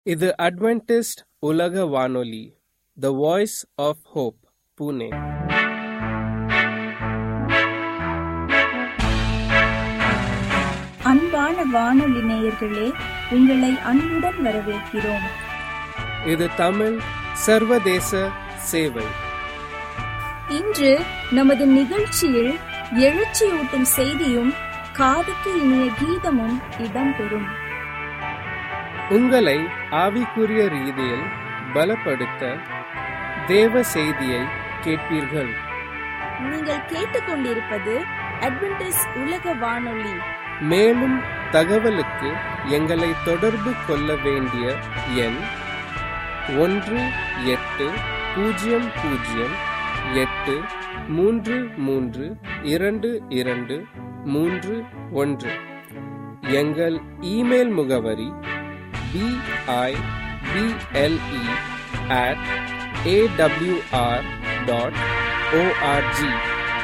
இது அட்வென்டிஸ்ட் உலக வானொலி the Voice of Hope Pune அன்பான வானொலி நேயர்களே உங்களை அன்புடன் வரவேற்கிறோம் இது தமிழ் சர்வதேச சேவை இன்று நமது நிகழ்ச்சியில் எழுச்சியூட்டும் செய்தியும் காதுக்கு இனிய கீதமும் இடம்பெறும் உங்களை ஆவிக்குரிய ரீதியில் பலப்படுத்த தேவ செய்தியை கேட்பீர்கள் நீங்கள் கேட்டுக்கொண்டிருப்பது அட்வென்டிஸ் உலக வானொலி மேலும் தகவலுக்கு எங்களை தொடர்பு கொள்ள வேண்டிய எண் ஒன்று எட்டு பூஜ்ஜியம் பூஜ்ஜியம் எட்டு மூன்று மூன்று இரண்டு இரண்டு மூன்று ஒன்று எங்கள் இமெயில் முகவரி B I B L E at A W R dot O R G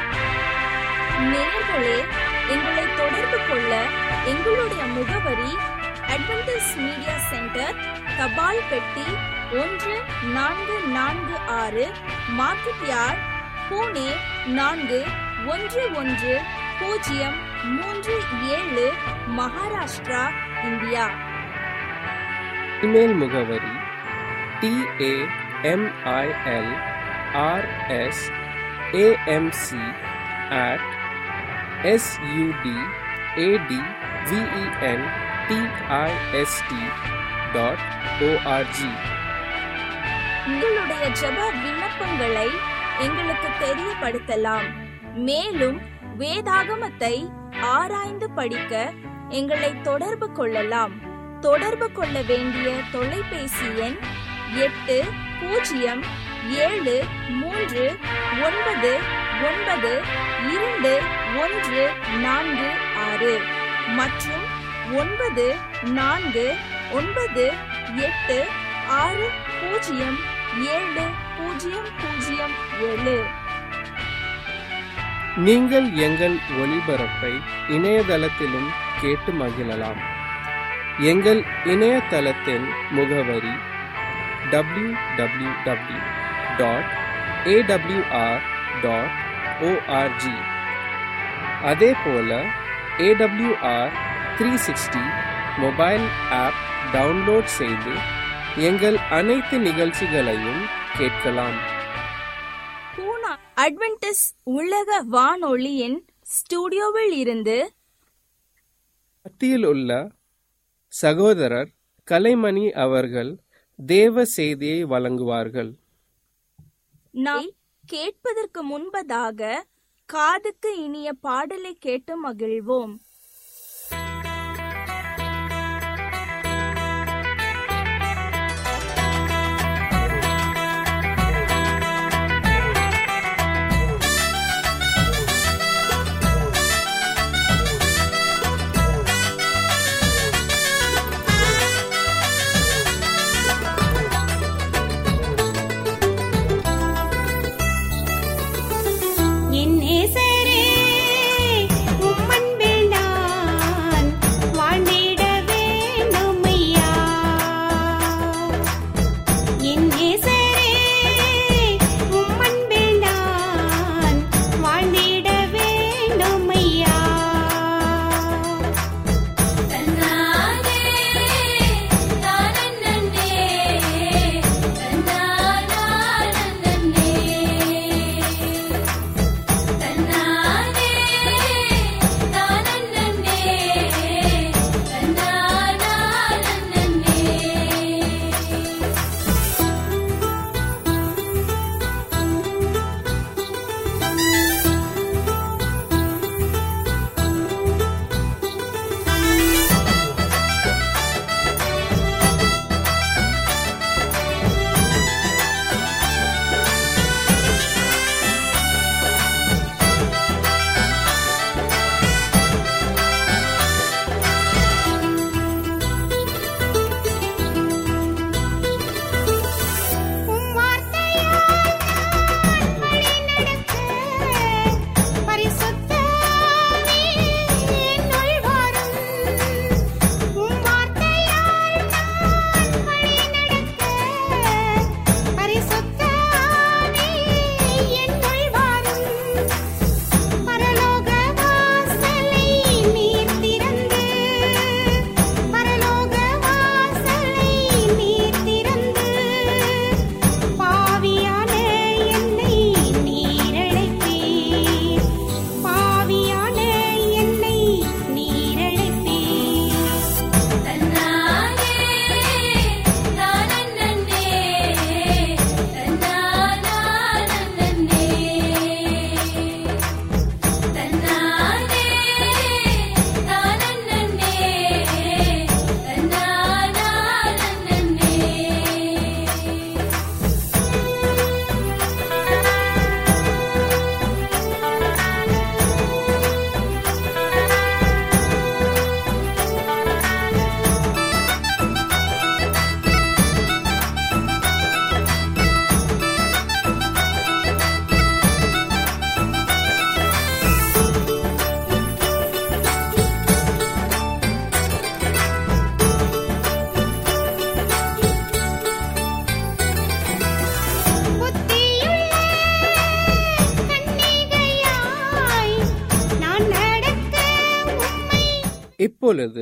நேயர்களே எங்களை தொடர்பு கொள்ள எங்களுடைய முகவரி அட்வென்டிஸ் மீடியா சென்டர் தபால் பெட்டி ஒன்று நான்கு நான்கு ஆறு மார்க்கெட் யார்ட் பூனே நான்கு ஒன்று ஒன்று பூஜ்ஜியம் மூன்று ஏழு மகாராஷ்டிரா இந்தியா இமெயில் முகவரி T A M I L R S A M C at S U D A T V E N D I S T dot O R G உங்களுடைய ஜெப விண்ணப்பங்களை எங்களுக்கு தெரியப்படுத்தலாம் மேலும் வேதாகமத்தை ஆராய்ந்து படிக்க எங்களை தொடர்பு கொள்ளலாம் தொடர்பு கொள்ள வேண்டிய தொலைபேசி எண் எட்டு பூஜ்ஜியம் ஏழு மூன்று ஒன்பது ஒன்பது இரண்டு ஒன்று நான்கு ஆறு மற்றும் ஒன்பது நான்கு ஒன்பது எட்டு ஆறு பூஜ்ஜியம் ஏழு பூஜ்ஜியம் பூஜ்ஜியம் ஏழு நீங்கள் எங்கள் ஒளிபரப்பை இணையதளத்திலும் கேட்டு மகிழலாம் எங்கள் இணையதளத்தின் முகவரி W W W dot A W R dot O R G அதே போல A W R three sixty mobile app download செய்து எங்கள் அனைத்து நிகழ்ச்சிகளையும் கேட்கலாம் பூனா அட்வென்டிஸ் உலக வானொலியின் ஸ்டுடியோவில் இருந்து மத்தியில் உள்ள சகோதரர் கலைமணி அவர்கள் தேவ செய்தியை வழங்குவார்கள் நாம் கேட்பதற்கு முன்பதாக காதுக்கு இனிய பாடலை கேட்டு மகிழ்வோம் என் நேசரே உம்மன்பில் நான் இப்பொழுது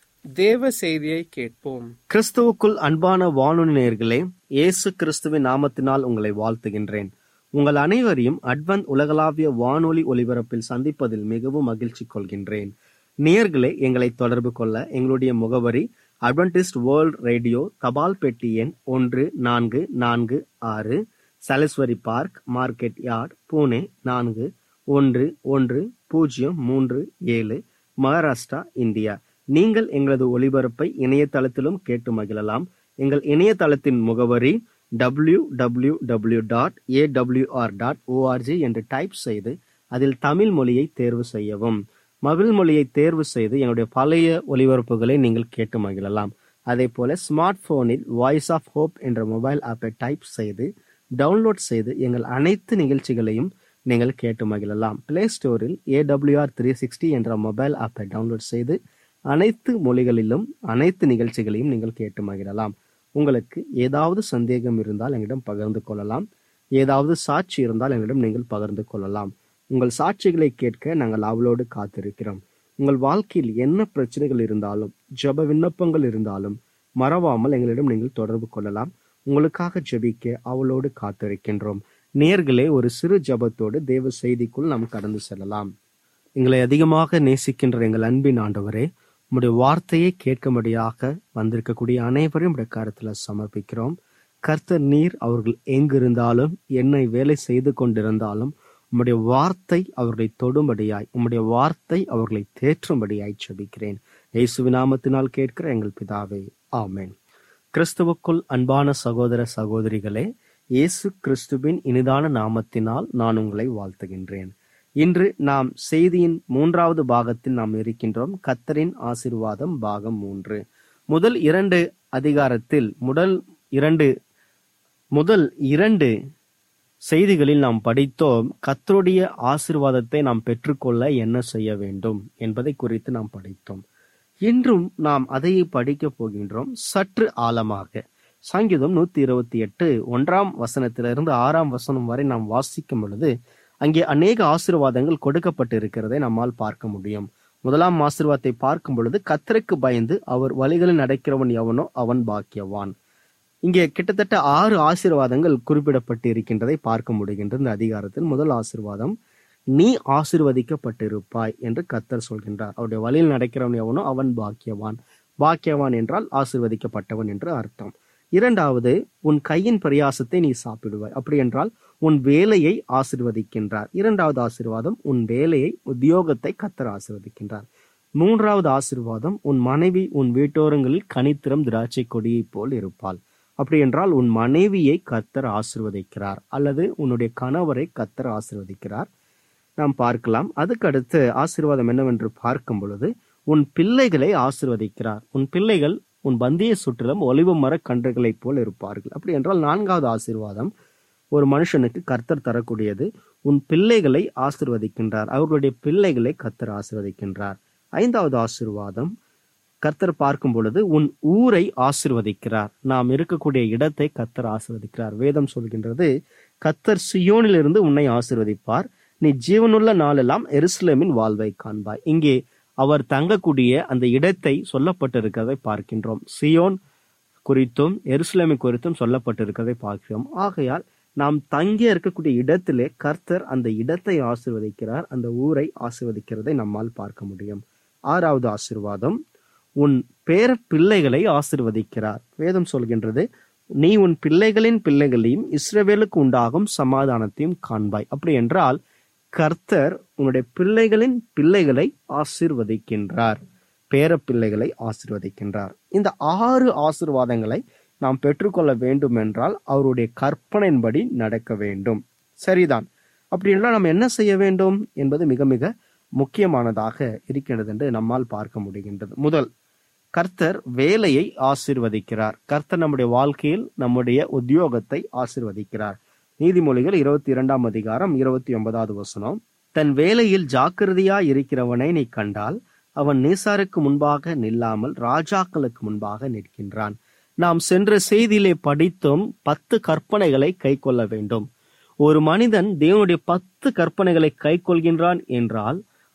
தேவ செய்தியை கேட்போம் கிறிஸ்துவுக்குள் அன்பான வானொலி நேயர்களே இயேசு கிறிஸ்துவின் நாமத்தினால் உங்களை வாழ்த்துகின்றேன் உங்கள் அனைவரையும் அட்வந்த் உலகளாவிய வானொலி ஒலிபரப்பில் சந்திப்பதில் மிகவும் மகிழ்ச்சி கொள்கின்றேன் நேயர்களே எங்களை தொடர்பு கொள்ள எங்களுடைய முகவரி அட்வென்டிஸ்ட் வேர்ல்ட் ரேடியோ தபால் பெட்டி எண் ஒன்று நான்கு நான்கு ஆறு Salisbury Park Market Yard Pune நான்கு ஒன்று ஒன்று பூஜ்ஜியம் மூன்று ஏழு மகாராஷ்டிரா இந்தியா நீங்கள் எங்களது ஒலிபரப்பை இணையதளத்திலும் கேட்டு மகிழலாம் எங்கள் இணையதளத்தின் முகவரி W W W dot A W R dot O R G என்று டைப் செய்து அதில் தமிழ் மொழியை தேர்வு செய்யவும் மகிழ் மொழியை தேர்வு செய்து எங்களுடைய பழைய ஒலிபரப்புகளை நீங்கள் கேட்டு மகிழலாம் அதே போல ஸ்மார்ட் போனில் வாய்ஸ் ஆஃப் ஹோப் என்ற மொபைல் ஆப்பை டைப் செய்து டவுன்லோட் செய்து எங்கள் அனைத்து நிகழ்ச்சிகளையும் நீங்கள் கேட்டு மகிழலாம் பிளே ஸ்டோரில் ஏடபிள்யூஆர் த்ரீ சிக்ஸ்டி என்ற மொபைல் ஆப்பை டவுன்லோட் செய்து அனைத்து மொழிகளிலும் அனைத்து நிகழ்ச்சிகளையும் நீங்கள் கேட்டு மகிழலாம் உங்களுக்கு ஏதாவது சந்தேகம் இருந்தால் எங்களிடம் பகிர்ந்து கொள்ளலாம் ஏதாவது சாட்சி இருந்தால் எங்களிடம் நீங்கள் பகிர்ந்து கொள்ளலாம் உங்கள் சாட்சிகளை கேட்க நாங்கள் அவளோடு காத்திருக்கிறோம் உங்கள் வாழ்க்கையில் என்ன பிரச்சனைகள் இருந்தாலும் ஜெப விண்ணப்பங்கள் இருந்தாலும் மறவாமல் எங்களிடம் நீங்கள் தொடர்பு கொள்ளலாம் உங்களுக்காக ஜெபிக்க அவளோடு காத்திருக்கின்றோம் நேர்களே ஒரு சிறு ஜெபத்தோடு தேவ செய்திக்குள் நாம் கடந்து செல்லலாம் எங்களை அதிகமாக நேசிக்கின்ற எங்கள் அன்பின் ஆண்டவரே உம்முடைய வார்த்தையை கேட்கும்படியாக வந்திருக்கக்கூடிய அனைவரையும் உடைய கருத்துல சமர்ப்பிக்கிறோம் கர்த்தர் நீர் அவர்கள் எங்கிருந்தாலும் என்னை வேலை செய்து கொண்டிருந்தாலும் உம்முடைய வார்த்தை அவர்களை தொடும்படியாய் உம்முடைய வார்த்தை அவர்களை தேற்றும்படியாய் செபிக்கிறேன் இயேசு நாமத்தினால் கேட்கிற எங்கள் பிதாவே ஆமென் கிறிஸ்துவுக்குள் அன்பான சகோதர சகோதரிகளே இயேசு கிறிஸ்துவின் இனிதான நாமத்தினால் நான் உங்களை வாழ்த்துகின்றேன் இன்று நாம் செய்தியின் மூன்றாவது பாகத்தில் நாம் இருக்கின்றோம் கத்தரின் ஆசிர்வாதம் பாகம் மூன்று முதல் இரண்டு அதிகாரத்தில் முதல் இரண்டு முதல் இரண்டு செய்திகளில் நாம் படித்தோம் கத்தருடைய ஆசிர்வாதத்தை நாம் பெற்றுக்கொள்ள என்ன செய்ய வேண்டும் என்பதை குறித்து நாம் படித்தோம் இன்றும் நாம் அதையே படிக்கப் போகின்றோம் சற்று ஆழமாக சங்கீதம் நூத்தி இருபத்தி எட்டு ஒன்றாம் வசனத்திலிருந்து ஆறாம் வசனம் வரை நாம் வாசிக்கும் பொழுது அங்கே அநேக ஆசீர்வாதங்கள் கொடுக்கப்பட்டு இருக்கிறதை நம்மால் பார்க்க முடியும் முதலாம் ஆசீர்வாதத்தை பார்க்கும் பொழுது கத்தருக்கு பயந்து அவர் வழிகளில் நடக்கிறவன் எவனோ அவன் பாக்கியவான் இங்கே கிட்டத்தட்ட ஆறு ஆசீர்வாதங்கள் குறிப்பிடப்பட்டு இருக்கின்றதை பார்க்க முடிகின்றது இந்த அதிகாரத்தில் முதல் ஆசீர்வாதம் நீ ஆசிர்வதிக்கப்பட்டிருப்பாய் என்று கத்தர் சொல்கின்றார் அவருடைய வழியில் நடக்கிறவன் எவனோ அவன் பாக்கியவான் பாக்கியவான் என்றால் ஆசிர்வதிக்கப்பட்டவன் என்று அர்த்தம் இரண்டாவது உன் கையின் பிரயாசத்தை நீ சாப்பிடுவாய் அப்படி என்றால் உன் வேலையை ஆசிர்வதிக்கின்றார் இரண்டாவது ஆசிர்வாதம் உன் வேலையை உத்தியோகத்தை கத்தர் ஆசிர்வதிக்கின்றார் மூன்றாவது ஆசிர்வாதம் உன் மனைவி உன் வீட்டோரங்களில் கனித்திரம் திராட்சை கொடியைப் போல் இருப்பாள் அப்படி என்றால் உன் மனைவியை கத்தர் ஆசிர்வதிக்கிறார் அல்லது உன்னுடைய கணவரை கத்தர் ஆசிர்வதிக்கிறார் நாம் பார்க்கலாம் அதுக்கடுத்து ஆசீர்வாதம் என்னவென்று பார்க்கும் பொழுது உன் பிள்ளைகளை ஆசிர்வதிக்கிறார் உன் பிள்ளைகள் உன் பந்திய சுற்றிலும் ஒலிவு மர கன்றுகளைப் போல் இருப்பார்கள் அப்படி என்றால் நான்காவது ஆசீர்வாதம் ஒரு மனுஷனுக்கு கர்த்தர் தரக்கூடியது உன் பிள்ளைகளை ஆசிர்வதிக்கின்றார் அவர்களுடைய பிள்ளைகளை கர்த்தர் ஆசிர்வதிக்கின்றார் ஐந்தாவது ஆசீர்வாதம் கர்த்தர் பார்க்கும் பொழுது உன் ஊரை ஆசிர்வதிக்கிறார் நாம் இருக்கக்கூடிய இடத்தை கர்த்தர் ஆசிர்வதிக்கிறார் வேதம் சொல்கின்றது கர்த்தர் சியோனிலிருந்து உன்னை ஆசிர்வதிப்பார் நீ ஜீவனுள்ள நாளெல்லாம் எருசலேமின் வாழ்வை காண்பாய் இங்கே அவர் தங்கக்கூடிய அந்த இடத்தை சொல்லப்பட்டிருக்கிறதை பார்க்கின்றோம் சியோன் குறித்தும் எருசலேமை குறித்தும் சொல்லப்பட்டிருக்கிறதை பார்க்கிறோம் ஆகையால் நாம் தங்கி இருக்கக்கூடிய இடத்திலே கர்த்தர் அந்த இடத்தை ஆசிர்வதிக்கிறார் அந்த ஊரை ஆசிர்வதிக்கிறதை நம்மால் பார்க்க முடியும் ஆறாவது ஆசிர்வாதம் உன் பேர பிள்ளைகளை ஆசிர்வதிக்கிறார் வேதம் சொல்கின்றது நீ உன் பிள்ளைகளின் பிள்ளைகளையும் இஸ்ரவேலுக்கு உண்டாகும் சமாதானத்தையும் காண்பாய் அப்படி என்றால் கர்த்தர் உன்னுடைய பிள்ளைகளின் பிள்ளைகளை ஆசிர்வதிக்கின்றார் பேர பிள்ளைகளை ஆசிர்வதிக்கின்றார் இந்த ஆறு ஆசிர்வாதங்களை நாம் பெற்றுக்கொள்ள வேண்டும் என்றால் அவருடைய கற்பனையின்படி நடக்க வேண்டும் சரிதான் அப்படி என்றால் நாம் என்ன செய்ய வேண்டும் என்பது மிக மிக முக்கியமானதாக இருக்கின்றது என்று நம்மால் பார்க்க முடிகின்றது முதல் கர்த்தர் வேலையை ஆசிர்வதிக்கிறார் கர்த்தர் நம்முடைய வாழ்க்கையில் நம்முடைய உத்தியோகத்தை ஆசிர்வதிக்கிறார் நீதிமொழிகள் இருபத்தி இரண்டாம் அதிகாரம் இருபத்தி ஒன்பதாவது வசனம் தன் வேலையில் ஜாக்கிரதையா இருக்கிறவனை நீ கண்டால் அவன் நேசாருக்கு முன்பாக நில்லாமல் ராஜாக்களுக்கு முன்பாக நிற்கின்றான் நாம் சென்ற செய்தியிலே படித்தும் பத்து கற்பனைகளை கை கொள்ள வேண்டும் ஒரு மனிதன் தேவனுடைய பத்து கற்பனைகளை கை கொள்கின்றான் என்றால்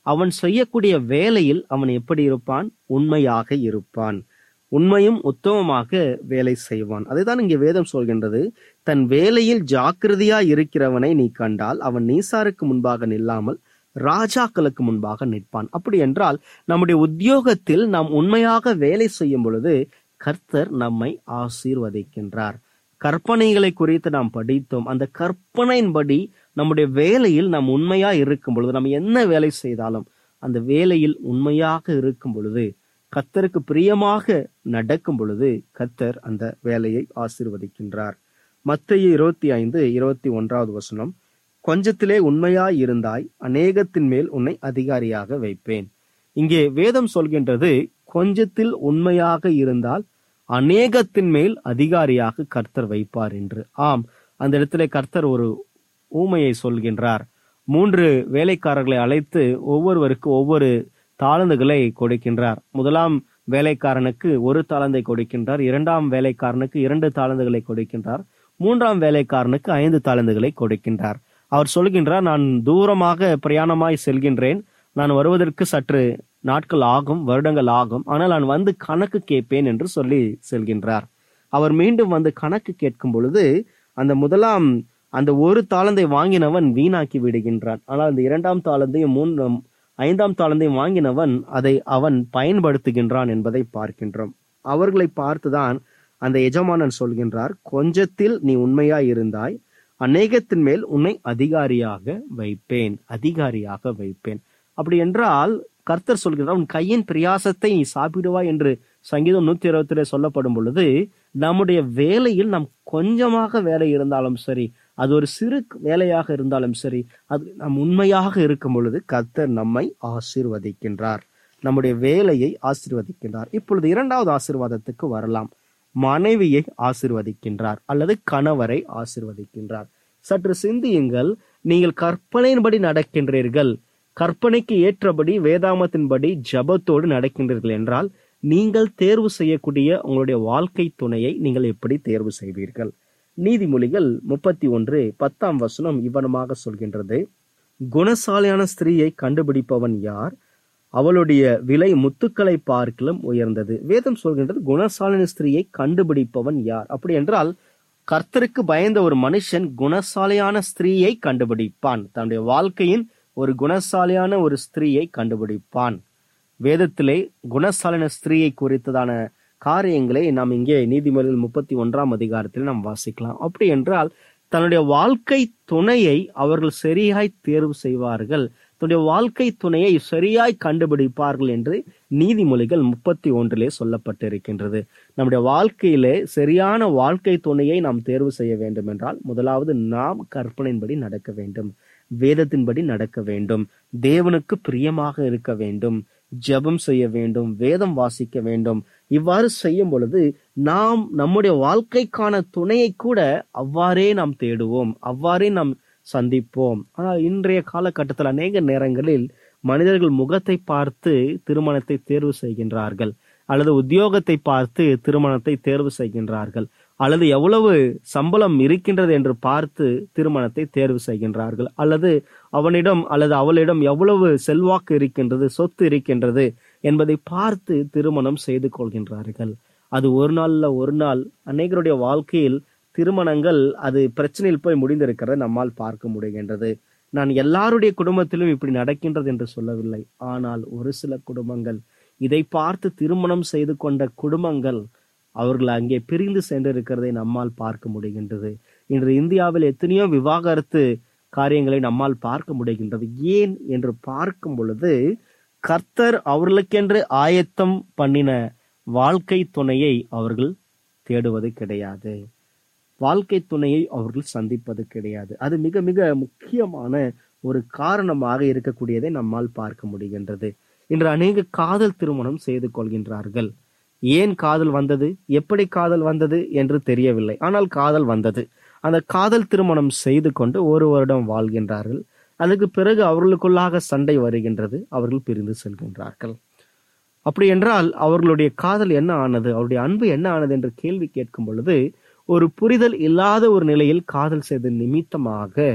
அவன் செய்யக்கூடிய வேலையில் அவன் எப்படி இருப்பான் உண்மையாக இருப்பான் உண்மையும் உத்தமமாக வேலை செய்வான் அதைதான் இங்கே வேதம் சொல்கின்றது தன் வேலையில் ஜாக்கிரதையா இருக்கிறவனை நீ கண்டால் அவன் நீசாருக்கு முன்பாக நில்லாமல் ராஜாக்களுக்கு முன்பாக நிற்பான் அப்படி என்றால் நம்முடைய உத்தியோகத்தில் நாம் உண்மையாக வேலை செய்யும் பொழுது கர்த்தர் நம்மை ஆசீர்வதிக்கின்றார் கற்பனைகளை குறித்து நாம் படித்தோம் அந்த கற்பனையின்படி நம்முடைய வேலையில் நாம் உண்மையா இருக்கும் பொழுது நம்ம என்ன வேலை செய்தாலும் அந்த வேலையில் உண்மையாக இருக்கும் பொழுது கத்தருக்கு பிரியமாக நடக்கும் பொழுது கத்தர் அந்த வேலையை ஆசீர்வதிக்கின்றார் மத்திய இருபத்தி ஐந்து இருபத்தி ஒன்றாவது வசனம் கொஞ்சத்திலே உண்மையாய் இருந்தாய் அநேகத்தின் மேல் உன்னை அதிகாரியாக வைப்பேன் இங்கே வேதம் சொல்கின்றது கொஞ்சத்தில் உண்மையாக இருந்தால் அநேகத்தின் மேல் அதிகாரியாக கர்த்தர் வைப்பார் என்று ஆம் அந்த இடத்துல கர்த்தர் ஒரு ஊமையை சொல்கின்றார் மூன்று வேலைக்காரர்களை அழைத்து ஒவ்வொருவருக்கு ஒவ்வொரு தாளந்துகளை கொடுக்கின்றார் முதலாம் வேலைக்காரனுக்கு ஒரு தாளந்தை கொடுக்கின்றார் இரண்டாம் வேலைக்காரனுக்கு இரண்டு தாளந்துகளை கொடுக்கின்றார் மூன்றாம் வேலைக்காரனுக்கு ஐந்து தாளந்துகளை கொடுக்கின்றார் அவர் சொல்கின்றார் நான் தூரமாக பிரயாணமாய் செல்கின்றேன் நான் வருவதற்கு சற்று நாட்கள் ஆகும் வருடங்கள் ஆகும் ஆனால் நான் வந்து கணக்கு கேட்பேன் என்று சொல்லி செல்கின்றார் அவர் மீண்டும் வந்து கணக்கு கேட்கும் பொழுது அந்த முதலாம் அந்த ஒரு தாளந்தை வாங்கினவன் வீணாக்கி விடுகின்றான் ஆனால் அந்த இரண்டாம் தாளந்தையும் மூன்று ஐந்தாம் தாளந்தையும் வாங்கினவன் அதை அவன் பயன்படுத்துகின்றான் என்பதை பார்க்கின்றோம் அவர்களை பார்த்துதான் அந்த எஜமானன் சொல்கின்றார் கொஞ்சத்தில் நீ உண்மையாய் இருந்தாய் அநேகத்தின் மேல் உன்னை அதிகாரியாக வைப்பேன் அதிகாரியாக வைப்பேன் அப்படி என்றால் கர்த்தர் சொல்கிறார் உன் கையின் பிரியாசத்தை நீ சாப்பிடுவாய் என்று சங்கீதம் நூத்தி இருபத்திலே சொல்லப்படும் பொழுது நம்முடைய வேலையில் நாம் கொஞ்சமாக வேலை இருந்தாலும் சரி அது ஒரு சிறு வேலையாக இருந்தாலும் சரி அது நாம் உண்மையாக இருக்கும் பொழுது கர்த்தர் நம்மை ஆசீர்வதிக்கின்றார் நம்முடைய வேலையை ஆசீர்வதிக்கின்றார் இப்பொழுது இரண்டாவது ஆசீர்வாதத்துக்கு வரலாம் மனைவியை ஆசீர்வதிக்கின்றார் அல்லது கணவரை ஆசீர்வதிக்கின்றார் சற்று சிந்தியுங்கள் நீங்கள் கற்பனையின்படி நடக்கின்றீர்கள் கற்பனைக்கு ஏற்றபடி வேதாமத்தின்படி ஜபத்தோடு நடக்கின்றீர்கள் என்றால் நீங்கள் தேர்வு செய்யக்கூடிய உங்களுடைய வாழ்க்கை துணையை நீங்கள் எப்படி தேர்வு செய்வீர்கள் நீதிமொழிகள் முப்பத்தி ஒன்று பத்தாம் வசனம் இவ்வனமாக சொல்கின்றது குணசாலியான ஸ்திரீயை கண்டுபிடிப்பவன் யார் அவளுடைய விலை முத்துக்களை பார்க்கிலும் உயர்ந்தது வேதம் சொல்கின்றது குணசாலின ஸ்திரீயை கண்டுபிடிப்பவன் யார் அப்படி என்றால் கர்த்தருக்கு பயந்த ஒரு மனுஷன் குணசாலியான ஸ்திரீயை கண்டுபிடிப்பான் தன்னுடைய வாழ்க்கையின் ஒரு குணசாலியான ஒரு ஸ்திரீயை கண்டுபிடிப்பான் வேதத்திலே குணசாலின ஸ்திரீயை குறித்ததான காரியங்களை நாம் இங்கே நீதிமொழிகள் முப்பத்தி ஒன்றாம் அதிகாரத்தில் நாம் வாசிக்கலாம் அப்படி என்றால் தன்னுடைய வாழ்க்கை துணையை அவர்கள் சரியாய் தேர்வு செய்வார்கள் தன்னுடைய வாழ்க்கை துணையை சரியாய் கண்டுபிடிப்பார்கள் என்று நீதிமொழிகள் முப்பத்தி ஒன்றிலே சொல்லப்பட்டிருக்கின்றது நம்முடைய வாழ்க்கையிலே சரியான வாழ்க்கை துணையை நாம் தேர்வு செய்ய வேண்டும் என்றால் முதலாவது நாம் கற்பனையின்படி நடக்க வேண்டும் வேதத்தின்படி நடக்க வேண்டும் தேவனுக்கு பிரியமாக இருக்க வேண்டும் ஜெபம் செய்ய வேண்டும் வேதம் வாசிக்க வேண்டும் இவ்வாறு செய்யும் பொழுது நாம் நம்முடைய வாழ்க்கைக்கான துணையை கூட அவ்வாறே நாம் தேடுவோம் அவ்வாறே நாம் சந்திப்போம் ஆனால் இன்றைய காலகட்டத்தில் அநேக நேரங்களில் மனிதர்கள் முகத்தை பார்த்து திருமணத்தை தேர்வு செய்கின்றார்கள் அல்லது உத்தியோகத்தை பார்த்து திருமணத்தை தேர்வு செய்கின்றார்கள் அல்லது எவ்வளவு சம்பளம் இருக்கின்றது என்று பார்த்து திருமணத்தை தேர்வு செய்கின்றார்கள் அல்லது அவனிடம் அல்லது அவளிடம் எவ்வளவு செல்வாக்கு இருக்கின்றது சொத்து இருக்கின்றது என்பதை பார்த்து திருமணம் செய்து கொள்கின்றார்கள் அது ஒரு நாள்ல ஒரு நாள் அநேகருடைய வாழ்க்கையில் திருமணங்கள் அது பிரச்சனையில் போய் முடிந்திருக்கிறத நம்மால் பார்க்க முடிகின்றது நான் எல்லாருடைய குடும்பத்திலும் இப்படி நடக்கின்றது என்று சொல்லவில்லை ஆனால் ஒரு சில குடும்பங்கள் இதை பார்த்து திருமணம் செய்து கொண்ட குடும்பங்கள் அவர்கள் அங்கே பிரிந்து சென்றிருக்கிறதை நம்மால் பார்க்க முடிகின்றது இன்று இந்தியாவில் எத்தனையோ விவாகரத்து காரியங்களை நம்மால் பார்க்க முடிகின்றது ஏன் என்று பார்க்கும் பொழுது கர்த்தர் அவர்களுக்கென்று ஆயத்தம் பண்ணின வாழ்க்கை துணையை அவர்கள் தேடுவது கிடையாது வாழ்க்கை துணையை அவர்கள் சந்திப்பது கிடையாது அது மிக மிக முக்கியமான ஒரு காரணமாக இருக்கக்கூடியதை நம்மால் பார்க்க முடிகின்றது இன்று அநேக காதல் திருமணம் செய்து கொள்கின்றார்கள் ஏன் காதல் வந்தது எப்படி காதல் வந்தது என்று தெரியவில்லை ஆனால் காதல் வந்தது அந்த காதல் திருமணம் செய்து கொண்டு ஒரு வருடம் வாழ்கின்றார்கள் அதுக்கு பிறகு அவர்களுக்குள்ளாக சண்டை வருகின்றது அவர்கள் பிரிந்து செல்கின்றார்கள் அப்படி என்றால் அவர்களுடைய காதல் என்ன ஆனது அவருடைய அன்பு என்ன ஆனது என்று கேள்வி கேட்கும் பொழுது ஒரு புரிதல் இல்லாத ஒரு நிலையில் காதல் செய்த நிமித்தமாக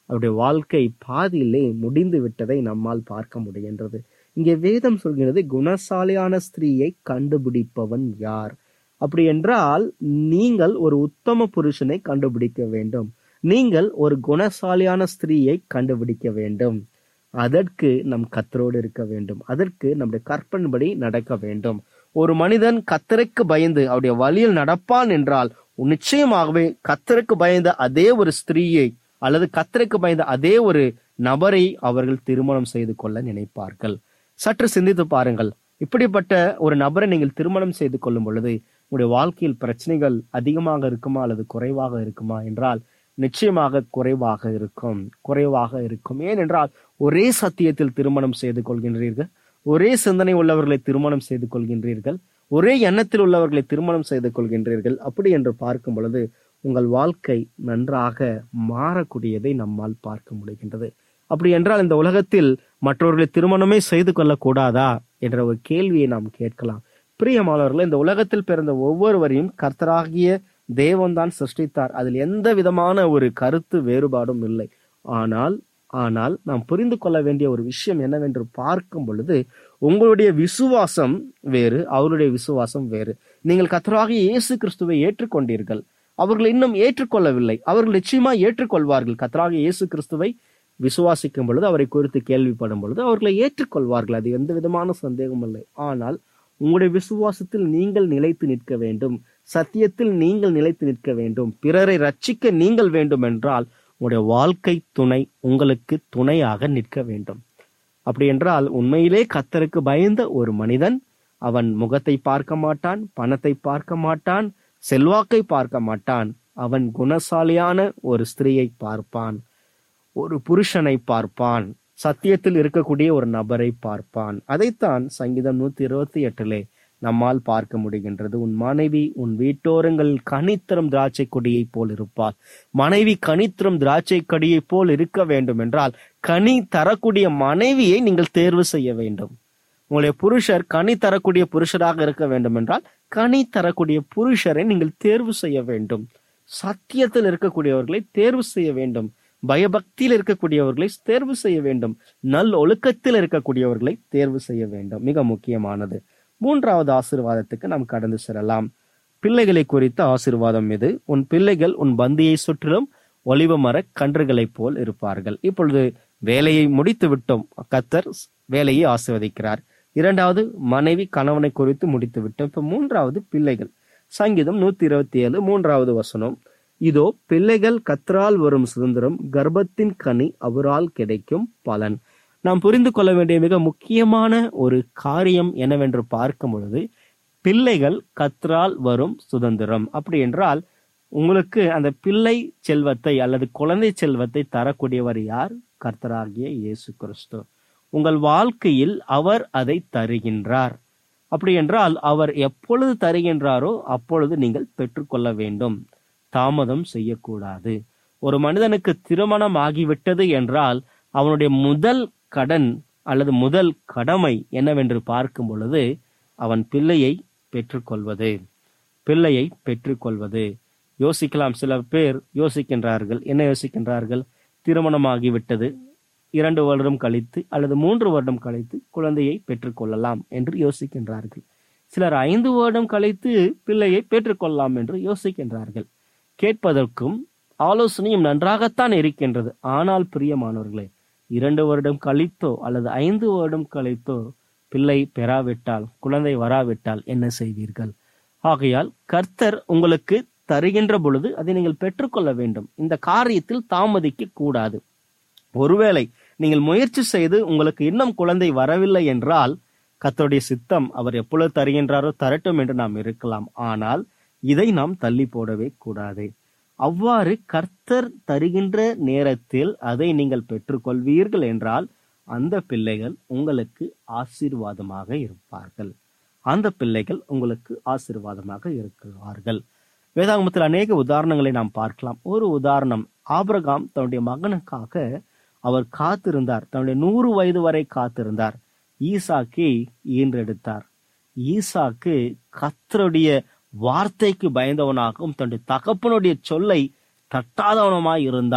அவருடைய வாழ்க்கை பாதியிலே முடிந்து விட்டதை நம்மால் பார்க்க முடிகின்றது இங்கே வேதம் சொல்கிறது குணசாலியான ஸ்திரீயை கண்டுபிடிப்பவன் யார் அப்படி என்றால் நீங்கள் ஒரு உத்தம புருஷனை கண்டுபிடிக்க வேண்டும் நீங்கள் ஒரு குணசாலியான ஸ்திரீயை கண்டுபிடிக்க வேண்டும் அதற்கு நம் கத்தரோடு இருக்க வேண்டும் அதற்கு நம்முடைய கற்பன்படி நடக்க வேண்டும் ஒரு மனிதன் கத்தருக்கு பயந்து அவருடைய வழியில் நடப்பான் என்றால் நிச்சயமாகவே கத்தருக்கு பயந்த அதே ஒரு ஸ்திரீயை அல்லது கத்தருக்கு பயந்த அதே ஒரு நபரை அவர்கள் திருமணம் செய்து கொள்ள நினைப்பார்கள் சற்று சிந்தித்து பாருங்கள் இப்படிப்பட்ட ஒரு நபரை நீங்கள் திருமணம் செய்து கொள்ளும் பொழுது உங்களுடைய வாழ்க்கையில் பிரச்சனைகள் அதிகமாக இருக்குமா அல்லது குறைவாக இருக்குமா என்றால் நிச்சயமாக குறைவாக இருக்கும் குறைவாக இருக்கும் ஏனென்றால் ஒரே சத்தியத்தில் திருமணம் செய்து கொள்கின்றீர்கள் ஒரே சிந்தனை உள்ளவர்களை திருமணம் செய்து கொள்கின்றீர்கள் ஒரே எண்ணத்தில் உள்ளவர்களை திருமணம் செய்து கொள்கின்றீர்கள் அப்படி என்று பார்க்கும் பொழுது உங்கள் வாழ்க்கை நன்றாக மாறக்கூடியதை நம்மால் பார்க்க முடிகின்றது அப்படி என்றால் இந்த உலகத்தில் மற்றவர்களை திருமணமே செய்து கொள்ளக்கூடாதா என்ற ஒரு கேள்வியை நாம் கேட்கலாம் பிரியமானவர்களே இந்த உலகத்தில் பிறந்த ஒவ்வொருவரையும் கர்த்தராகிய தேவன்தான் சிருஷ்டித்தார் அதில் எந்த விதமான ஒரு கருத்து வேறுபாடும் இல்லை ஆனால் ஆனால் நாம் புரிந்து கொள்ள வேண்டிய ஒரு விஷயம் என்னவென்று பார்க்கும் பொழுது உங்களுடைய விசுவாசம் வேறு அவருடைய விசுவாசம் வேறு நீங்கள் கத்தராகிய இயேசு கிறிஸ்துவை ஏற்றுக்கொண்டீர்கள் அவர்கள் இன்னும் ஏற்றுக்கொள்ளவில்லை அவர்கள் நிச்சயமா ஏற்றுக்கொள்வார்கள் கத்தராகிய இயேசு கிறிஸ்துவை விசுவாசிக்கும் பொழுது அவரை குறித்து கேள்விப்படும் பொழுது அவர்களை ஏற்றுக்கொள்வார்கள் அது எந்த விதமான சந்தேகமும் இல்லை ஆனால் உங்களுடைய விசுவாசத்தில் நீங்கள் நிலைத்து நிற்க வேண்டும் சத்தியத்தில் நீங்கள் நிலைத்து நிற்க வேண்டும் பிறரை ரட்சிக்க நீங்கள் வேண்டும் என்றால் உங்களுடைய வாழ்க்கை துணை உங்களுக்கு துணையாக நிற்க வேண்டும் அப்படி என்றால் உண்மையிலே கத்தருக்கு பயந்த ஒரு மனிதன் அவன் முகத்தை பார்க்க மாட்டான் பணத்தை பார்க்க மாட்டான் செல்வாக்கை பார்க்க மாட்டான் அவன் குணசாலியான ஒரு ஸ்திரீயை பார்ப்பான் ஒரு புருஷனை பார்ப்பான் சத்தியத்தில் இருக்கக்கூடிய ஒரு நபரை பார்ப்பான் அதைத்தான் சங்கீதம் நூத்தி இருபத்தி எட்டிலே நம்மால் பார்க்க முடிகின்றது உன் மனைவி உன் வீட்டோரங்கள் கனித்தரும் திராட்சை கொடியை போல் இருப்பாள் மனைவி கனித்தரும் திராட்சை கொடியை போல் இருக்க வேண்டும் என்றால் கனி தரக்கூடிய மனைவியை நீங்கள் தேர்வு செய்ய வேண்டும் உங்களுடைய புருஷர் கனி தரக்கூடிய புருஷராக இருக்க வேண்டும் என்றால் கனி தரக்கூடிய புருஷரை நீங்கள் தேர்வு செய்ய வேண்டும் சத்தியத்தில் இருக்கக்கூடியவர்களை தேர்வு செய்ய வேண்டும் பயபக்தியில் இருக்கக்கூடியவர்களை தேர்வு செய்ய வேண்டும் நல் ஒழுக்கத்தில் இருக்கக்கூடியவர்களை தேர்வு செய்ய வேண்டும் மிக முக்கியமானது மூன்றாவது ஆசீர்வாதத்துக்கு நாம் கடந்து செல்லலாம் பிள்ளைகளை குறித்த ஆசீர்வாதம் இது உன் பிள்ளைகள் உன் பந்தியை சுற்றிலும் ஒளிவ மர கன்றுகளைப் போல் இருப்பார்கள் இப்பொழுது வேலையை முடித்து விட்டோம் கத்தர் வேலையை ஆசிர்வதிக்கிறார் இரண்டாவது மனைவி கணவனை குறித்து முடித்து விட்டோம் இப்ப மூன்றாவது பிள்ளைகள் சங்கீதம் நூத்தி இருபத்தி ஏழு மூன்றாவது வசனம் இதோ பிள்ளைகள் கத்தரால் வரும் சுதந்திரம் கர்ப்பத்தின் கனி அவரால் கிடைக்கும் பலன் நாம் புரிந்து கொள்ள வேண்டிய மிக முக்கியமான ஒரு காரியம் என்னவென்று பார்க்கும் பொழுது பிள்ளைகள் கத்தரால் வரும் சுதந்திரம் அப்படி என்றால் உங்களுக்கு அந்த பிள்ளை செல்வத்தை அல்லது குழந்தை செல்வத்தை தரக்கூடியவர் யார் கர்த்தராகிய இயேசு கிறிஸ்து உங்கள் வாழ்க்கையில் அவர் அதை தருகின்றார் அப்படி என்றால் அவர் எப்பொழுது தருகின்றாரோ அப்பொழுது நீங்கள் பெற்றுக்கொள்ள வேண்டும் தாமதம் செய்யக்கூடாது ஒரு மனிதனுக்கு திருமணம் ஆகிவிட்டது என்றால் அவனுடைய முதல் கடன் அல்லது முதல் கடமை என்னவென்று பார்க்கும் பொழுது அவன் பிள்ளையை பெற்றுக்கொள்வது பிள்ளையை பெற்றுக்கொள்வது யோசிக்கலாம் சில பேர் யோசிக்கின்றார்கள் என்ன யோசிக்கின்றார்கள் திருமணமாகிவிட்டது இரண்டு வருடம் கழித்து அல்லது மூன்று வருடம் கழித்து குழந்தையை பெற்றுக்கொள்ளலாம் என்று யோசிக்கின்றார்கள் சிலர் ஐந்து வருடம் கழித்து பிள்ளையை பெற்றுக்கொள்ளலாம் என்று யோசிக்கின்றார்கள் கேட்பதற்கும் ஆலோசனையும் நன்றாகத்தான் இருக்கின்றது ஆனால் பிரியமானவர்களே இரண்டு வருடம் கழித்தோ அல்லது ஐந்து வருடம் கழித்தோ பிள்ளை பெறாவிட்டால் குழந்தை வராவிட்டால் என்ன செய்வீர்கள் ஆகையால் கர்த்தர் உங்களுக்கு தருகின்ற பொழுது அதை நீங்கள் பெற்றுக்கொள்ள வேண்டும் இந்த காரியத்தில் தாமதிக்க கூடாது ஒருவேளை நீங்கள் முயற்சி செய்து உங்களுக்கு இன்னும் குழந்தை வரவில்லை என்றால் கர்த்தருடைய சித்தம் அவர் எப்பொழுது தருகின்றாரோ தரட்டும் என்று நாம் இருக்கலாம் ஆனால் இதை நாம் தள்ளி போடவே கூடாது அவ்வாறு கர்த்தர் தருகின்ற நேரத்தில் அதை நீங்கள் பெற்றுக்கொள்வீர்கள் என்றால் அந்த பிள்ளைகள் உங்களுக்கு ஆசீர்வாதமாக இருப்பார்கள் அந்த பிள்ளைகள் உங்களுக்கு ஆசீர்வாதமாக இருக்கிறார்கள் வேதாகமத்தில் அநேக உதாரணங்களை நாம் பார்க்கலாம் ஒரு உதாரணம் ஆபிரகாம் தன்னுடைய மகனுக்காக அவர் காத்திருந்தார் தன்னுடைய நூறு வயது வரை காத்திருந்தார் ஈசாக்கை ஈன்றெடுத்தார் ஈசாக்கு கத்தருடைய வார்த்தைக்கு பயந்தவனாகவும் தன்னுடைய தகப்பனுடைய சொல்லை தட்டாதவனமாய் இருந்தான்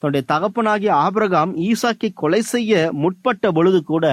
தன்னுடைய தகப்பனாகிய ஆபிரகாம் ஈசாக்கை கொலை செய்ய முற்பட்ட பொழுது கூட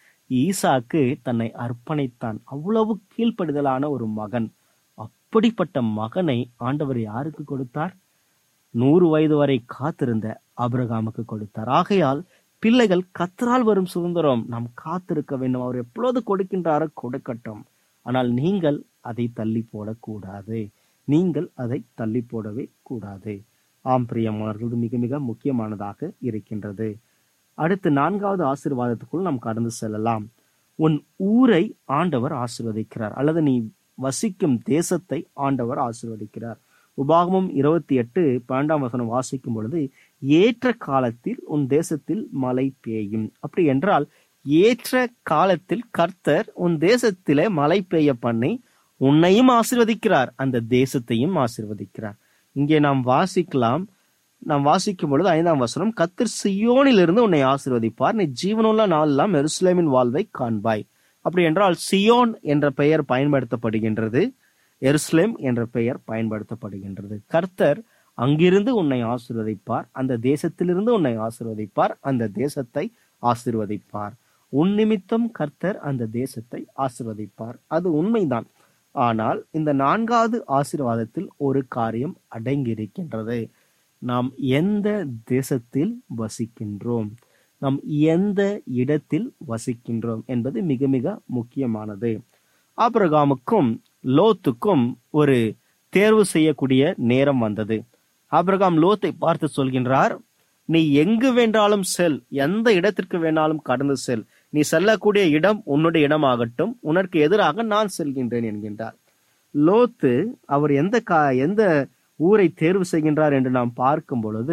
ஈசாக்கு தன்னை அர்ப்பணித்தான் அவ்வளவு கீழ்ப்படுதலான ஒரு மகன் அப்படிப்பட்ட மகனை ஆண்டவர் யாருக்கு கொடுத்தார் நூறு வயது வரை காத்திருந்த ஆபிரகாமுக்கு கொடுத்தார் ஆகையால் பிள்ளைகள் கத்தரால் வரும் சுதந்திரம் நாம் காத்திருக்க வேண்டும் அவர் எப்பொழுது கொடுக்கின்றாரோ கொடுக்கட்டும் ஆனால் நீங்கள் அதை தள்ளி போடக்கூடாது நீங்கள் அதை தள்ளி போடவே கூடாது ஆம் பிரியமானது மிக மிக முக்கியமானதாக இருக்கின்றது அடுத்து நான்காவது ஆசீர்வாதத்துக்குள் நாம் கடந்து செல்லலாம் உன் ஊரை ஆண்டவர் ஆசீர்வதிக்கிறார் அல்லது நீ வசிக்கும் தேசத்தை ஆண்டவர் ஆசீர்வதிக்கிறார் உபாகமம் இருபத்தி எட்டு பன்னெண்டாம் வசனம் வாசிக்கும் பொழுது ஏற்ற காலத்தில் உன் தேசத்தில் மழை பெய்யும் அப்படி என்றால் ஏற்ற காலத்தில் கர்த்தர் உன் தேசத்திலே மழை பெய்ய பண்ணி உன்னையும் ஆசீர்வதிக்கிறார் அந்த தேசத்தையும் ஆசீர்வதிக்கிறார் இங்கே நாம் வாசிக்கலாம் நாம் வாசிக்கும் பொழுது ஐந்தாம் வசனம் கத்தர் சியோனிலிருந்து உன்னை ஆசீர்வதிப்பார் நீ ஜீவனுள்ள நாளெல்லாம் எருசலேமின் வாழ்வை காண்பாய் அப்படி என்றால் சியோன் என்ற பெயர் பயன்படுத்தப்படுகின்றது எருசலேம் என்ற பெயர் பயன்படுத்தப்படுகின்றது கர்த்தர் அங்கிருந்து உன்னை ஆசீர்வதிப்பார் அந்த தேசத்திலிருந்து உன்னை ஆசீர்வதிப்பார் அந்த தேசத்தை ஆசீர்வதிப்பார் உன் நிமித்தம் கர்த்தர் அந்த தேசத்தை ஆசீர்வதிப்பார் அது உண்மைதான் ஆனால் இந்த நான்காவது ஆசீர்வாதத்தில் ஒரு காரியம் அடங்கியிருக்கின்றது நாம் எந்த தேசத்தில் வசிக்கின்றோம் நாம் எந்த இடத்தில் வசிக்கின்றோம் என்பது மிக மிக முக்கியமானது ஆபிரகாமுக்கும் லோத்துக்கும் ஒரு தேர்வு செய்யக்கூடிய நேரம் வந்தது ஆபிரகாம் லோத்தை பார்த்து சொல்கின்றார் நீ எங்கு வேண்டாலும் செல் எந்த இடத்திற்கு வேணாலும் கடந்து செல் நீ செல்லக்கூடிய இடம் உன்னுடைய இடமாகட்டும் உனக்கு எதிராக நான் செல்கின்றேன் என்கின்றார் லோத்து அவர் எந்த கா எந்த ஊரை தேர்வு செய்கின்றார் என்று நாம் பார்க்கும் பொழுது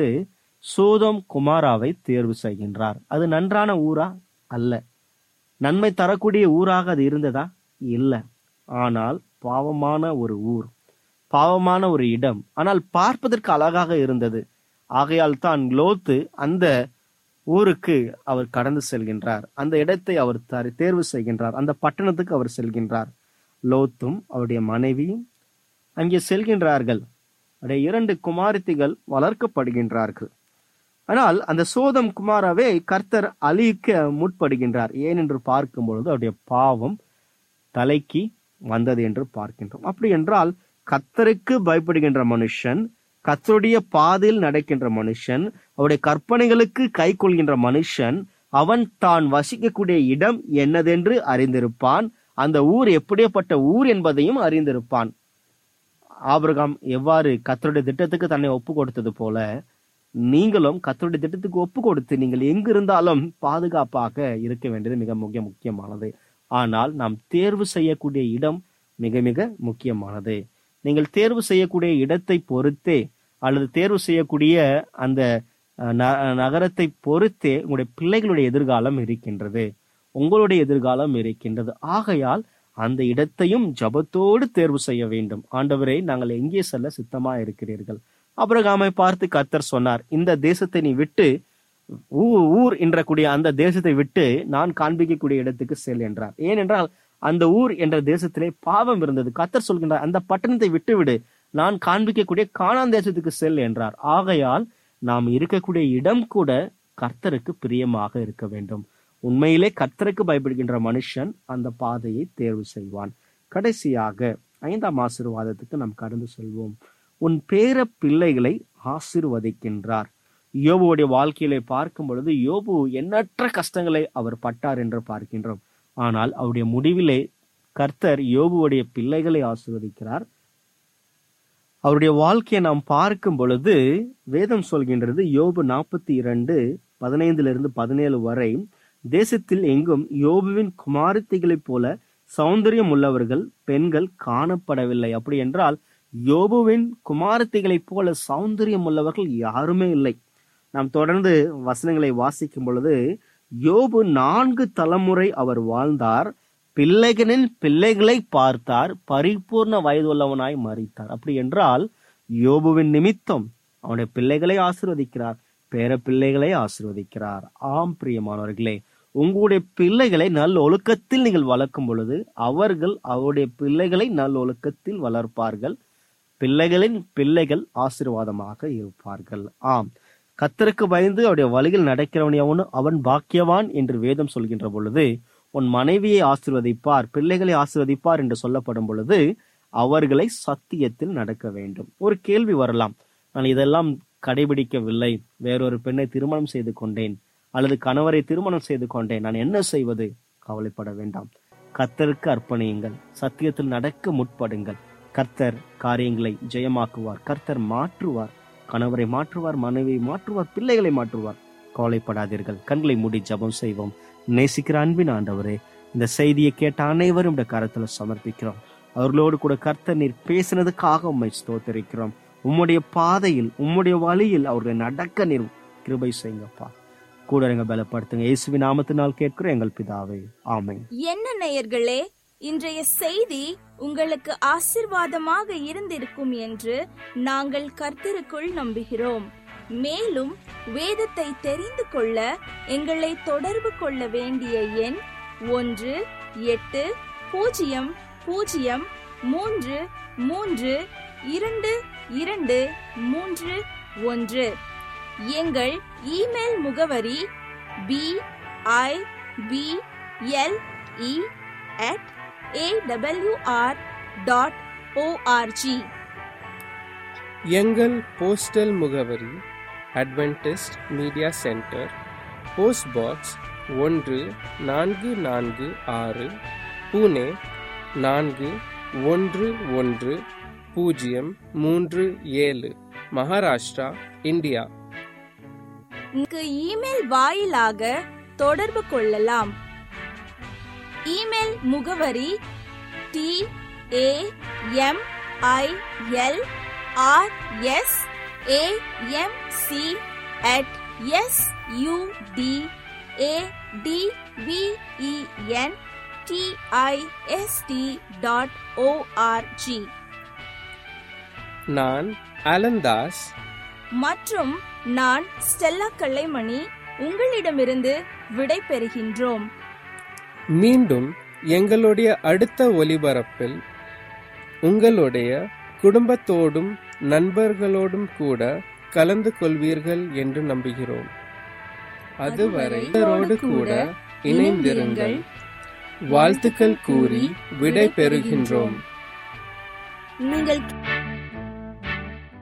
சோதம் குமாராவை தேர்வு செய்கின்றார் அது நன்றான ஊரா அல்ல நன்மை தரக்கூடிய ஊராக அது இருந்ததா இல்லை ஆனால் பாவமான ஒரு ஊர் பாவமான ஒரு இடம் ஆனால் பார்ப்பதற்கு அழகாக இருந்தது ஆகையால் தான் லோத்து அந்த ஊருக்கு அவர் கடந்து செல்கின்றார் அந்த இடத்தை அவர் தரு- தேர்வு செய்கின்றார் அந்த பட்டணத்துக்கு அவர் செல்கின்றார் லோத்தும் அவருடைய மனைவியும் அங்கே செல்கின்றார்கள் அவருடைய இரண்டு குமாரத்திகள் வளர்க்கப்படுகின்றார்கள் ஆனால் அந்த சோதம் குமாராவே கர்த்தர் அழிக்க முற்படுகின்றார் ஏன் என்று பார்க்கும் பொழுது அவருடைய பாவம் தலைக்கு வந்தது என்று பார்க்கின்றோம் அப்படி என்றால் கர்த்தருக்கு பயப்படுகின்ற மனுஷன் கர்த்தருடைய பாதையில் நடக்கின்ற மனுஷன் அவருடைய கற்பனைகளுக்கு கை கொள்கின்ற மனுஷன் அவன் தான் வசிக்கக்கூடிய இடம் என்னதென்று அறிந்திருப்பான் அந்த ஊர் எப்படியப்பட்ட ஊர் என்பதையும் அறிந்திருப்பான் ஆபிரகாம் எவ்வாறு கர்த்தருடைய திட்டத்துக்கு தன்னை ஒப்பு கொடுத்தது போல நீங்களும் கர்த்தருடைய திட்டத்துக்கு ஒப்பு கொடுத்து நீங்கள் எங்கு இருந்தாலும் பாதுகாப்பாக இருக்க வேண்டியது மிக மிக முக்கியமானது ஆனால் நாம் தேர்வு செய்யக்கூடிய இடம் மிக மிக முக்கியமானது நீங்கள் தேர்வு செய்யக்கூடிய இடத்தை பொறுத்தே அல்லது தேர்வு செய்யக்கூடிய அந்த அஹ், ந- நகரத்தை பொறுத்தே உங்களுடைய பிள்ளைகளுடைய எதிர்காலம் இருக்கின்றது உங்களுடைய எதிர்காலம் இருக்கின்றது ஆகையால் அந்த இடத்தையும் ஜபத்தோடு தேர்வு செய்ய வேண்டும் ஆண்டவரே நாங்கள் எங்கே செல்ல சித்தமா இருக்கிறீர்கள் அபிரகாமை பார்த்து கர்த்தர் சொன்னார் இந்த தேசத்தை நீ விட்டு ஊ- ஊர் என்றக்கூடிய அந்த தேசத்தை விட்டு நான் காண்பிக்கக்கூடிய இடத்துக்கு செல் என்றார் ஏனென்றால் அந்த ஊர் என்ற தேசத்திலே பாவம் இருந்தது கர்த்தர் சொல்கின்றார் அந்த பட்டணத்தை விட்டுவிடு நான் காண்பிக்கக்கூடிய கானான் தேசத்துக்கு செல் என்றார் ஆகையால் நாம் இருக்கக்கூடிய இடம் கூட கர்த்தருக்கு பிரியமாக இருக்க வேண்டும் உண்மையிலே கர்த்தருக்கு பயப்படுகின்ற மனுஷன் அந்த பாதையை தேர்வு செய்வான் கடைசியாக ஐந்தாம் ஆசீர்வாதத்துக்கு நாம் கடந்து செல்வோம் உன் பேர பிள்ளைகளை ஆசீர்வதிக்கின்றார் யோபுவுடைய வாழ்க்கையிலே பார்க்கும் பொழுது யோபு எண்ணற்ற கஷ்டங்களை அவர் பட்டார் என்று பார்க்கின்றோம் ஆனால் அவருடைய முடிவிலே கர்த்தர் யோபுவுடைய பிள்ளைகளை ஆசீர்வதிக்கிறார் அவருடைய வாழ்க்கையை நாம் பார்க்கும் பொழுது வேதம் சொல்கின்றது யோபு நாற்பத்தி இரண்டு பதினைந்திலிருந்து பதினேழு வரை தேசத்தில் எங்கும் யோபுவின் குமாரத்திகளைப் போல சௌந்தரியம் உள்ளவர்கள் பெண்கள் காணப்படவில்லை அப்படி என்றால் யோபுவின் குமாரத்திகளைப் போல சௌந்தரியம் உள்ளவர்கள் யாருமே இல்லை நாம் தொடர்ந்து வசனங்களை வாசிக்கும் பொழுது யோபு நான்கு தலைமுறை அவர் வாழ்ந்தார் பிள்ளைகளின் பிள்ளைகளை பார்த்தார் பரிபூர்ண வயதுள்ளவனாய் மறித்தார் அப்படி என்றால் யோபுவின் நிமித்தம் அவனுடைய பிள்ளைகளை ஆசீர்வதிக்கிறார் பேர பிள்ளைகளை ஆசீர்வதிக்கிறார் ஆம் பிரியமானவர்களே உங்களுடைய பிள்ளைகளை நல் ஒழுக்கத்தில் நீங்கள் வளர்க்கும் பொழுது அவர்கள் அவருடைய பிள்ளைகளை நல் ஒழுக்கத்தில் வளர்ப்பார்கள் பிள்ளைகளின் பிள்ளைகள் ஆசீர்வாதமாக இருப்பார்கள் ஆம் கத்தருக்கு பயந்து அவருடைய வழியில் நடக்கிறவன் எவனோ அவன் பாக்கியவான் என்று வேதம் சொல்கின்ற பொழுது உன் மனைவியை ஆசிர்வதிப்பார் பிள்ளைகளை ஆசிர்வதிப்பார் என்று சொல்லப்படும் பொழுது அவர்களை சத்தியத்தில் நடக்க வேண்டும் ஒரு கேள்வி வரலாம் நான் இதெல்லாம் கடைபிடிக்கவில்லை வேறொரு பெண்ணை திருமணம் செய்து கொண்டேன் அல்லது கணவரை திருமணம் செய்து கொண்டேன் நான் என்ன செய்வது கவலைப்பட வேண்டாம் கர்த்தருக்கு அர்ப்பணியுங்கள் சத்தியத்தில் நடக்க முற்படுங்கள் கர்த்தர் காரியங்களை ஜெயமாக்குவார் கர்த்தர் மாற்றுவார் கணவரை மாற்றுவார் மனைவியை மாற்றுவார் பிள்ளைகளை மாற்றுவார் கவலைப்படாதீர்கள் கண்களை மூடி ஜெபம் செய்வோம் நேசிக்கிற அன்பின் ஆண்டவரே இந்த செய்தியை கேட்ட அனைவரும் இந்த கரத்துல சமர்ப்பிக்கிறோம் அவர்களோடு கூட கர்த்தர் நீர் பேசினதுக்காக உம்மை ஸ்தோத்தரிக்கிறோம் உம்முடைய பாதையில் உம்முடைய வழியில் அவர்களை நடக்க நீர் கிருபை செய்யுங்கப்பா கூட எங்க பலப்படுத்துங்க இயேசுவின் நாமத்தினால் கேட்கிறோம் எங்கள் பிதாவே ஆமென் என்ன நேயர்களே இன்றைய செய்தி உங்களுக்கு ஆசிர்வாதமாக இருந்திருக்கும் என்று நாங்கள் கர்த்தருக்குள் நம்புகிறோம் மேலும் வேதத்தை தெரிந்து கொள்ள எங்களை தொடர்பு கொள்ள வேண்டிய எண் ஒன்று எட்டு பூஜ்ஜியம் பூஜ்ஜியம் மூன்று மூன்று இரண்டு இரண்டு மூன்று ஒன்று எங்கள் இமெயில் முகவரி B I B L E at awr dot O R G எங்கள் போஸ்டல் முகவரி Adventist media centre post box ஒன்று நான்கு நான்கு ஆறு புனே நான்கு ஒன்று ஒன்று பூஜ்ஜியம் மூன்று ஏழு மகாராஷ்டிரா இந்தியா இங்கு இமெயில் வாயிலாக தொடர்பு கொள்ளலாம் இமெயில் முகவரி T A M I L R S A M C at S U D A T V E N D I S T dot O R G நான் அலந்தாஸ் மற்றும் நான் ஸ்டெல்லா கல்லைமணி உங்களிடமிருந்து விடை பெறுகின்றோம் மீண்டும் எங்களுடைய அடுத்த ஒலிபரப்பில் உங்களுடைய குடும்பத்தோடும் நண்பர்களோடும் கூட கலந்து கொள்வீர்கள் என்று நம்புகிறோம் அதுவரை இவரோடு கூட இணைந்திருங்கள் வாழ்த்துக்கள் கூறி விடை பெறுகின்றோம் நீங்கள்